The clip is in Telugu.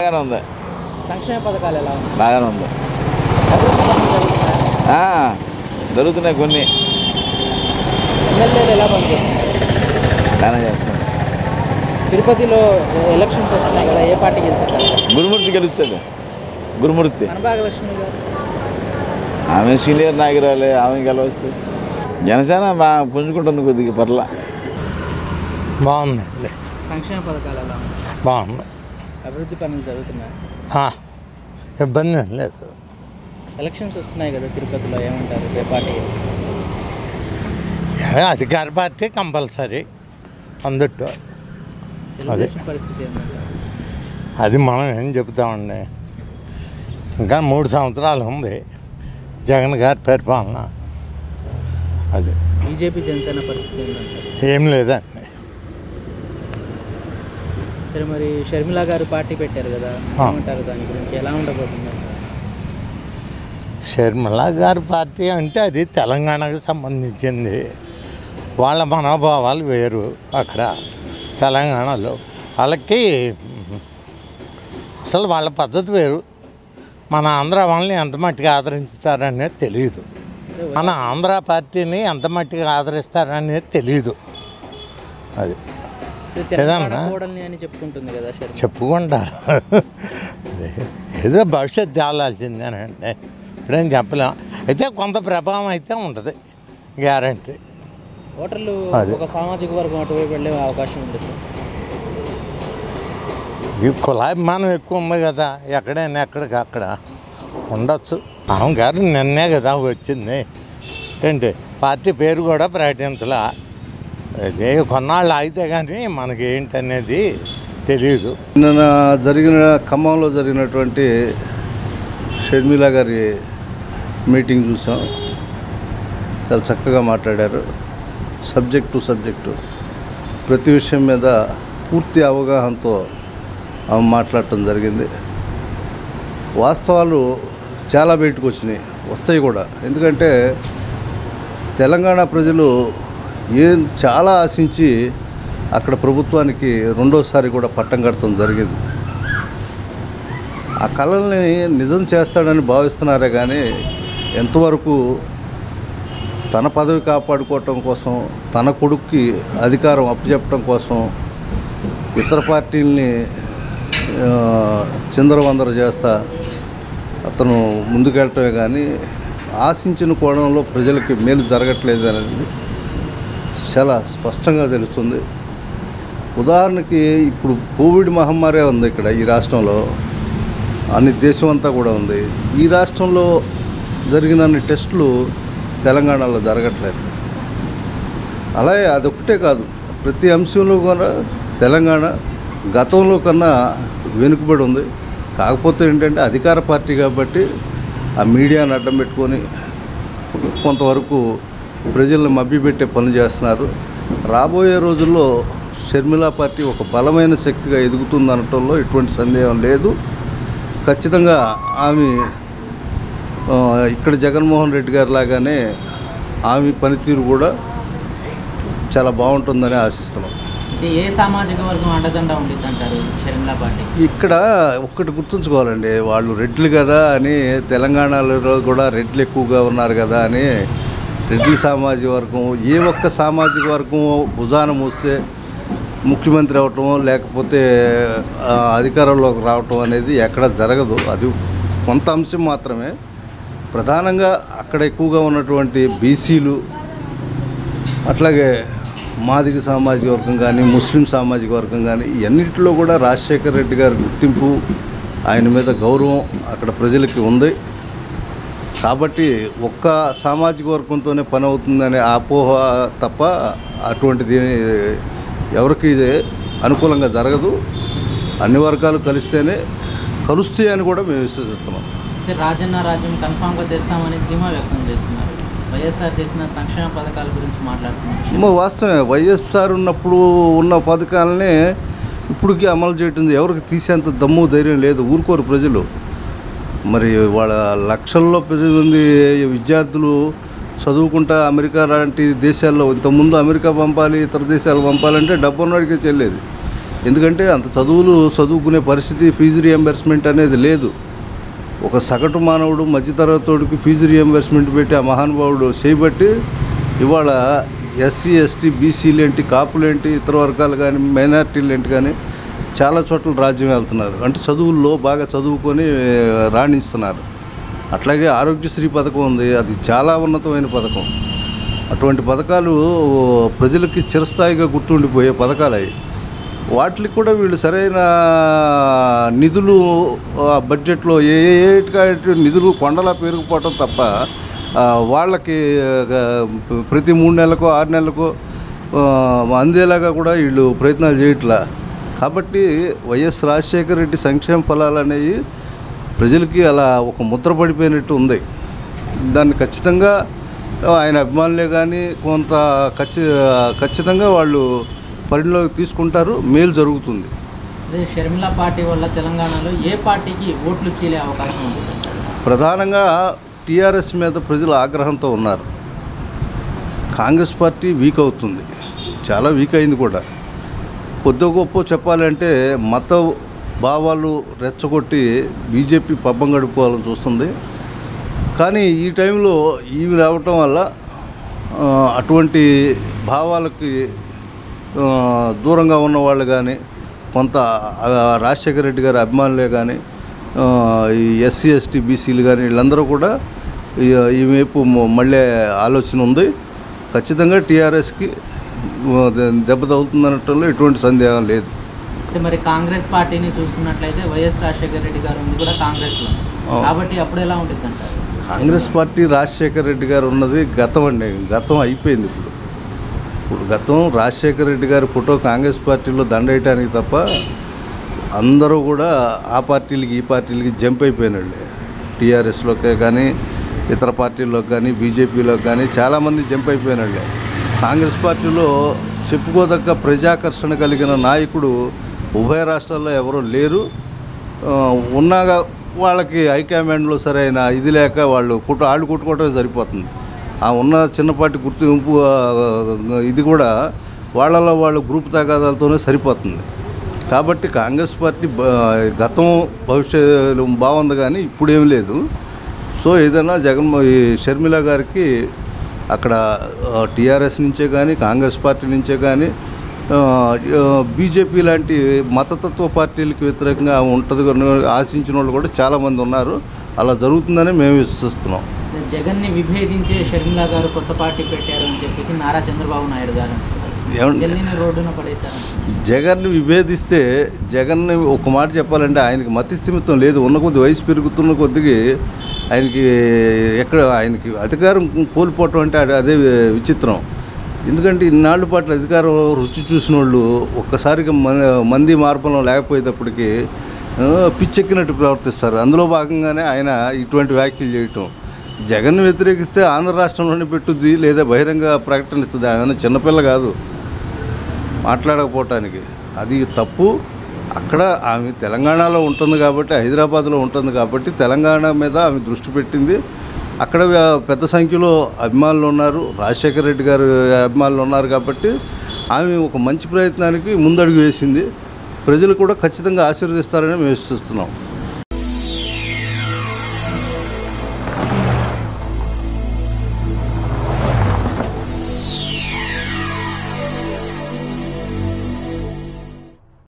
బాగానే ఉంది సంక్షేమ పథకాలు ఎలా ఉన్నాయి బాగానే ఉంది అభివృద్ధి పనులు జరుగుతున్నాయా ఆ, జరుగుతున్నాయి కొన్ని ఎమ్మెల్యేలు ఎలా పనిచేస్తున్నారు బాగానే చేస్తున్నాయి తిరుపతిలో ఎలక్షన్స్ వస్తున్నాయి కదా ఏ పార్టీ గెలుచుంటారు గురుమూర్తి గెలుస్తాడు గురుమూర్తి కనబాగలక్ష్మి గారు ఆమె సీనియర్ నాయకురాలే ఆమె గెలవచ్చు జనసేన బాగా పుంజుకుంటుంది కొద్దిగా పర్ల బాగుందండి సంక్షేమ పథకాలు ఎలా ఉన్నాయి బాగుంది అభివృద్ధి పనులు జరుగుతున్నాయి ఆ, ఇబ్బంది ఏం లేదు ఎలక్షన్స్ వస్తున్నాయి కదా తిరుపతిలో ఏమంటారు ఏ పార్టీ ఏ, అధికార పార్టీ కంపల్సరీ అందుట్టు తెలుగుదేశం పరిస్థితి ఏంటంటే అది మనం ఏం చెబుతామండి ఇంకా మూడు సంవత్సరాలు ఉంది జగన్ గారి పరిపాలన అది బీజేపీ జనసేన పరిస్థితి ఏంటంటారు ఏం లేదండి సరే మరి షర్మిల గారు పార్టీ పెట్టారు కదా ఆ. ఏమంటారు దాని గురించి ఎలా ఉండబోతుంది అంటారు? షర్మిల గారి పార్టీ అంటే అది తెలంగాణకు సంబంధించింది వాళ్ళ మనోభావాలు వేరు అక్కడ తెలంగాణలో వాళ్ళకి మ్, అసలు వాళ్ళ పద్ధతి వేరు మన ఆంధ్ర వాళ్ళని ఎంత మట్టిగా ఆదరించుతారనేది తెలియదు మన ఆంధ్ర పార్టీని ఎంత మట్టిగా ఆదరిస్తారనేది తెలియదు అది ఇది తెలంగాణ ఏదన్నా? కోడల్ని అని చెప్పుకుంటుంది కదా షర్మిల చెప్పుకుంటారు అదే ఏదో భవిష్యత్ తేలాల్సిందేనండి ఇప్పుడేం చెప్పలేం అయితే కొంత ప్రభావం అయితే ఉంటుంది గ్యారంటీ ఓటర్లు అదే. ఒక సామాజిక వర్గం అటువైపు వెళ్ళే అవకాశం ఉంటుంది ఈ కులాభిమానం ఎక్కువ ఉంది కదా ఎక్కడైనా ఎక్కడికి అక్కడ ఉండొచ్చు ఆమె గారు నిన్నే కదా వచ్చింది ఏంటి పార్టీ పేరు కూడా ప్రకటించలా అదే కొన్నాళ్ళు ఆగితే కానీ మనకి ఏంటనేది తెలియదు నిన్న జరిగిన ఖమ్మంలో జరిగినటువంటి షర్మిల గారి మీటింగ్ చూసాం చాలా చక్కగా మాట్లాడారు సబ్జెక్ట్ టు సబ్జెక్టు ప్రతి విషయం మీద పూర్తి అవగాహనతో ఆమె మాట్లాడటం జరిగింది వాస్తవాలు చాలా బయటకు వచ్చినాయి వస్తాయి కూడా ఎందుకంటే తెలంగాణ ప్రజలు ఏం చాలా ఆశించి అక్కడ ప్రభుత్వానికి రెండోసారి కూడా పట్టం కడటం జరిగింది ఆ కళల్ని నిజం చేస్తాడని భావిస్తున్నారే కానీ ఎంతవరకు తన పదవి కాపాడుకోవటం కోసం తన కొడుక్కి అధికారం అప్పచెప్పటం కోసం ఇతర పార్టీల్ని ఆ, చిందరవందర చేస్తా అతను ముందుకెళ్ళటమే కానీ ఆశించిన కోణంలో ప్రజలకి మేలు జరగట్లేదు అనేది చాలా స్పష్టంగా తెలుస్తుంది ఉదాహరణకి ఇప్పుడు కోవిడ్ మహమ్మారి ఉంది ఇక్కడ ఈ రాష్ట్రంలో అన్ని దేశం అంతా కూడా ఉంది ఈ రాష్ట్రంలో జరిగిన అన్ని టెస్టులు తెలంగాణలో జరగట్లేదు అలాగే అదొక్కటే కాదు ప్రతి అంశంలో కూడా తెలంగాణ గతంలో కన్నా వెనుకబడి ఉంది కాకపోతే ఏంటంటే అధికార పార్టీ కాబట్టి ఆ మీడియాని అడ్డం పెట్టుకొని కొంతవరకు ప్రజల్ని మభ్యపెట్టే పనులు చేస్తున్నారు రాబోయే రోజుల్లో షర్మిలా పార్టీ ఒక బలమైన శక్తిగా ఎదుగుతుంది అనటంలో ఎటువంటి సందేహం లేదు ఖచ్చితంగా ఆమె ఆ, ఇక్కడ జగన్మోహన్ రెడ్డి గారి లాగానే ఆమె పనితీరు కూడా చాలా బాగుంటుందని ఆశిస్తున్నాం ఇది ఏ సామాజిక వర్గం అండదండ ఉండిద్ది అంటారు షర్మిల పార్టీ ఇక్కడ ఒక్కటి గుర్తుంచుకోవాలండి వాళ్ళు రెడ్లు కదా అని తెలంగాణలో కూడా రెడ్లు ఎక్కువగా ఉన్నారు కదా అని రెడ్ల సామాజిక వర్గం ఏ ఒక్క సామాజిక వర్గం భుజాన మూస్తే ముఖ్యమంత్రి అవటం లేకపోతే ఆ, అధికారంలోకి రావటం అనేది ఎక్కడ జరగదు అది కొంత అంశం మాత్రమే ప్రధానంగా అక్కడ ఎక్కువగా ఉన్నటువంటి బీసీలు అట్లాగే మాదిగ సామాజిక వర్గం కానీ ముస్లిం సామాజిక వర్గం కానీ ఇవన్నిటిలో కూడా రాజశేఖర రెడ్డి గారి గుర్తింపు ఆయన మీద గౌరవం అక్కడ ప్రజలకి ఉంది కాబట్టి ఒక్క సామాజిక వర్గంతోనే పని అవుతుందనే అపోహ తప్ప అటువంటిది ఎవరికి అనుకూలంగా జరగదు అన్ని వర్గాలు కలిస్తేనే కలుస్తాయని కూడా మేము విశ్వసిస్తున్నాం అయితే రాజన్న రాజ్యం కన్ఫామ్గా తెస్తామని ధీమా వ్యక్తం చేస్తున్నారు వైఎస్ఆర్ చేసిన సంక్షేమ పథకాల గురించి మాట్లాడుతున్నారు ఏమో వాస్తవమే వైఎస్ఆర్ ఉన్నప్పుడు ఉన్న పథకాలనే ఇప్పటికీ అమలు చేయటం ఎవరికి తీసేంత దమ్ము ధైర్యం లేదు ఊరుకోరు ప్రజలు మరి వాళ్ళ లక్షల్లో ప్రజల మంది విద్యార్థులు చదువుకుంటా అమెరికా లాంటి దేశాల్లో ఇంతకుముందు అమెరికా పంపాలి ఇతర దేశాలు పంపాలంటే డబ్బు ఉన్నవాడికే చెల్లేది ఎందుకంటే అంత చదువులు చదువుకునే పరిస్థితి ఫీజు రియంబర్స్మెంట్ అనేది లేదు ఒక సగటు మానవుడు మధ్యతరగతోడికి ఫీజు రియంబర్స్మెంట్ పెట్టి ఆ మహానుభావుడు చేయబట్టి ఇవాళ ఎస్సీ ఎస్టీ బీసీలు ఏంటి కాపులు ఏంటి ఇతర వర్గాలు కానీ మైనార్టీలు ఏంటి కానీ చాలా చోట్ల రాజ్యం వెళ్తున్నారు అంటే చదువుల్లో బాగా చదువుకొని రాణిస్తున్నారు అట్లాగే ఆరోగ్యశ్రీ పథకం ఉంది అది చాలా ఉన్నతమైన పథకం అటువంటి పథకాలు ప్రజలకి చిరస్థాయిగా గుర్తుండిపోయే పథకాలు అవి వాటికి కూడా వీళ్ళు సరైన నిధులు ఆ బడ్జెట్లో ఏ ఏ నిధులు కొండలా పెరిగిపోవటం తప్ప ఆ, వాళ్ళకి ఆ, ప్రతి మూడు నెలలకో ఆరు నెలలకో ఆ, అందేలాగా కూడా వీళ్ళు ప్రయత్నాలు చేయట్లా కాబట్టి వైఎస్ రాజశేఖర రెడ్డి సంక్షేమ ఫలాలు అనేవి ప్రజలకి అలా ఒక ముద్ర పడిపోయినట్టు ఉంది దాన్ని ఖచ్చితంగా ఆయన అభిమానులే కానీ కొంత ఖచ్చి ఖచ్చితంగా వాళ్ళు పరిణిలోకి తీసుకుంటారు మేలు జరుగుతుంది అదే షర్మిల పార్టీ వల్ల తెలంగాణలో ఏ పార్టీకి ఓట్లు చీలే అవకాశం ఉంది ప్రధానంగా టీఆర్ఎస్ మీద ప్రజలు ఆగ్రహంతో ఉన్నారు కాంగ్రెస్ పార్టీ వీక్ అవుతుంది చాలా వీక్ అయింది కూడా కొద్ది గొప్ప చెప్పాలంటే మత భావాలు రెచ్చగొట్టి బీజేపీ పబ్బం గడుపుకోవాలని చూస్తుంది కానీ ఈ టైంలో ఇవి రావటం వల్ల ఆ, అటువంటి భావాలకి ఆ, దూరంగా ఉన్న వాళ్ళు కానీ కొంత ఆ, రాజశేఖర రెడ్డి గారి అభిమానులే కానీ ఆ, ఈ ఎస్సీ ఎస్టీ బీసీలు కానీ వీళ్ళందరూ కూడా ఈ ఈ వైపు మ- మళ్ళీ ఆలోచన ఉంది ఖచ్చితంగా టీఆర్ఎస్కి దెబ్బ తగులుతుందనటంలో ఎటువంటి సందేహం లేదు అంటే మరి కాంగ్రెస్ పార్టీని చూసుకున్నట్లయితే వైఎస్ రాజశేఖర రెడ్డి గారు ఉంది కూడా కాంగ్రెస్లో ఆ. కాబట్టి అప్పుడు ఎలా ఉంటుంది అంటారు కాంగ్రెస్ పార్టీ రాజశేఖర రెడ్డి గారు ఉన్నది గతం అండి గతం అయిపోయింది ఇప్పుడు ఇప్పుడు గతం రాజశేఖర రెడ్డి గారి ఫోటో కాంగ్రెస్ పార్టీలో దండేయటానికి తప్ప అందరూ కూడా ఆ పార్టీలకి ఈ పార్టీలకి జంప్ అయిపోయినాళ్ళే టీఆర్ఎస్లోకే కానీ ఇతర పార్టీల్లోకి కానీ బీజేపీలోకి కానీ చాలామంది జంప్ అయిపోయినాళ్ళే కాంగ్రెస్ పార్టీలో చెప్పుకోదగ్గ ప్రజాకర్షణ కలిగిన నాయకుడు ఉభయ రాష్ట్రాల్లో ఎవరూ లేరు ఆ, ఉన్నాగా వాళ్ళకి హైకమాండ్లో సరైన ఇది లేక వాళ్ళు కుట్టు ఆళ్ళు కుట్టుకోవటమే సరిపోతుంది ఆ ఉన్న చిన్నపాటి గుర్తింపు ఆ, ఇది కూడా వాళ్ళలో వాళ్ళ గ్రూప్ తగాదాలతోనే సరిపోతుంది కాబట్టి కాంగ్రెస్ పార్టీ బ- గతం భవిష్యత్తు బాగుంది కానీ ఇప్పుడేం లేదు సో ఏదైనా జగన్మో ఈ షర్మిల గారికి అక్కడ టీఆర్ఎస్ నుంచే కానీ కాంగ్రెస్ పార్టీ నుంచే కానీ బీజేపీ లాంటి మతతత్వ పార్టీలకు వ్యతిరేకంగా ఉంటుంది అని ఆశించిన వాళ్ళు కూడా చాలామంది ఉన్నారు అలా జరుగుతుందని మేము విశ్వసిస్తున్నాం జగన్ని విభేదించే షర్మిల గారు కొత్త పార్టీ పెట్టారు అని చెప్పేసి నారా చంద్రబాబు నాయుడు గారు అంటున్నారు. ఏమండి చెల్లిని రోడ్డున పడేశారు జగన్ని విభేదిస్తే జగన్ని ఒక మాట చెప్పాలంటే ఆయనకి మతిస్థిమితం లేదు ఉన్న కొద్ది వయసు పెరుగుతున్న కొద్దికి ఆయనకి ఎక్కడ ఆయనకి అధికారం కోల్పోవటం అంటే అది- అదే విచిత్రం ఎందుకంటే ఇన్నాళ్ళ పాటు అధికారం రుచి చూసిన వాళ్ళు ఒక్కసారిగా మన- మంది మార్పంలో లేకపోయేటప్పటికి ఆ, పిచ్చెక్కినట్టు ప్రవర్తిస్తారు అందులో భాగంగానే ఆయన ఇటువంటి వ్యాఖ్యలు చేయటం జగన్ వ్యతిరేకిస్తే ఆంధ్ర రాష్ట్రంలోనే పెట్టుద్ది లేదా బహిరంగ ప్రకటనిస్తుంది ఆయన చిన్నపిల్ల కాదు మాట్లాడకపోవటానికి అది తప్పు అక్కడ ఆమె తెలంగాణలో ఉంటుంది కాబట్టి హైదరాబాద్లో ఉంటుంది కాబట్టి తెలంగాణ మీద ఆమె దృష్టి పెట్టింది అక్కడ వ్య- పెద్ద సంఖ్యలో అభిమానులు ఉన్నారు రాజశేఖర రెడ్డి గారు అభిమానులు ఉన్నారు కాబట్టి ఆమె ఒక మంచి ప్రయత్నానికి ముందడుగు వేసింది ప్రజలు కూడా ఖచ్చితంగా ఆశీర్వదిస్తారని మేము విశ్వసిస్తున్నాం